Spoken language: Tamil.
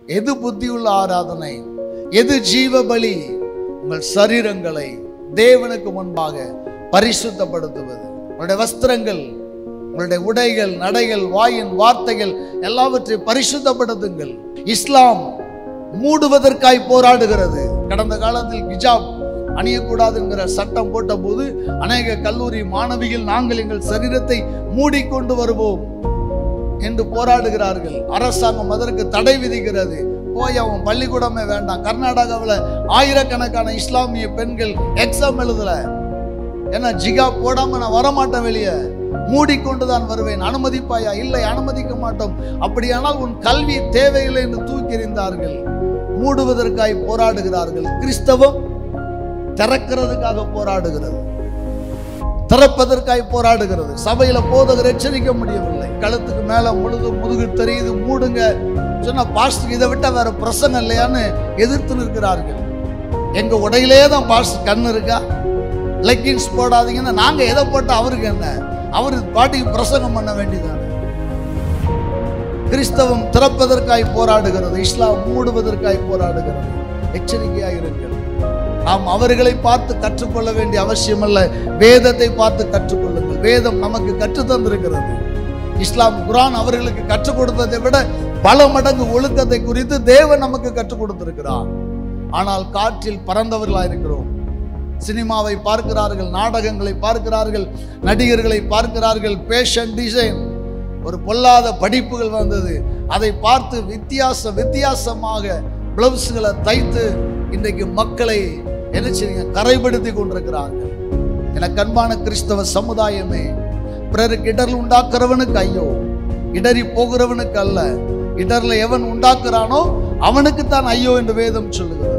எது புத்தியுள்ள ஆராதனை எது ஜீவ பலி உங்கள் சரீரங்களை தேவனுக்கு முன்பாக பரிசுத்தப்படுத்துவது உங்களுடைய வஸ்திரங்கள் உங்களுடைய உடைகள் நடைகள் வாயின் வார்த்தைகள் எல்லாவற்றையும் பரிசுத்தப்படுத்துங்கள் இஸ்லாம் மூடுவதற்காய் போராடுகிறது கடந்த காலத்தில் ஹிஜாப் அணியக்கூடாதுங்கிற சட்டம் போட்டபோது அநேக கல்லூரி மாணவிகள் நாங்கள் எங்கள் சரீரத்தை மூடிக்கொண்டு வருவோம் என்று போராடுகிறார்கள் அரசாங்கம் அதற்கு தடை விதிக்கிறது போய் அவன் பள்ளிக்கூடமே வேண்டாம் கர்நாடகாவில் ஆயிரக்கணக்கான இஸ்லாமிய பெண்கள் எக்ஸாம் எழுதல ஏன்னா ஜிகா போடாம நான் வரமாட்டேன் வெளியே மூடிக்கொண்டு தான் வருவேன் அனுமதிப்பாயா இல்லை அனுமதிக்க மாட்டோம் அப்படியானால் உன் கல்வி தேவையில்லை என்று தூக்கி எறிந்தார்கள் மூடுவதற்காய் போராடுகிறார்கள் கிறிஸ்தவம் திறக்கிறதுக்காக போராடுகிறது திறப்பதற்காய் போராடுகிறது சபையில போதகர் எச்சரிக்க முடியவில்லை கழுத்துக்கு மேல முழுது முதுகு தெரியுது மூடுங்க சொன்னா பாஸ்டர் இதை விட்டா வேற பிரசங்கம் இல்லையான்னு எதிர்த்து நிற்கிறார்கள் எங்க உடையிலே தான் பாஸ்டர் கண் இருக்கா லெக்கின்ஸ் போடாதீங்கன்னா நாங்க எதை போட்டா அவருக்கு என்ன அவரு பாட்டிக்கு பிரசங்கம் பண்ண வேண்டியதானே கிறிஸ்தவம் திறப்பதற்காய் போராடுகிறது இஸ்லாம் மூடுவதற்காய் போராடுகிறது எச்சரிக்கையாக இருங்கள் நாம் அவர்களை பார்த்து கற்றுக்கொள்ள வேண்டிய அவசியம் அல்ல வேதத்தை பார்த்து கற்றுக்கொள்ளுங்கள் வேதம் நமக்கு கற்றுத் தந்திருக்கிறது இஸ்லாம் குரான் அவர்களுக்கு கற்றுக் கொடுத்ததை விட பல மடங்கு ஒழுக்கத்தை குறித்து தேவன் நமக்கு கற்றுக் கொடுத்திருக்கிறார் ஆனால் காற்றில் பறந்தவர்களா இருக்கிறோம் சினிமாவை பார்க்கிறார்கள் நாடகங்களை பார்க்கிறார்கள் நடிகர்களை பார்க்கிறார்கள் பேஷன் டிசைன் ஒரு பொல்லாத படிப்புகள் வந்தது அதை பார்த்து வித்தியாச வித்தியாசமாக பிளவுஸ்களை தைத்து இன்றைக்கு மக்களை என்ன செய்யுங்க கரைப்படுத்தி கொண்டிருக்கிறார்கள் எனக்கு அன்பான கிறிஸ்தவ சமுதாயமே பிறருக்கு இடர் உண்டாக்குறவனுக்கு ஐயோ இடறி போகிறவனுக்கு அல்ல இடர்ல எவன் உண்டாக்குறானோ அவனுக்கு தான் ஐயோ என்று வேதம் சொல்லுகிறது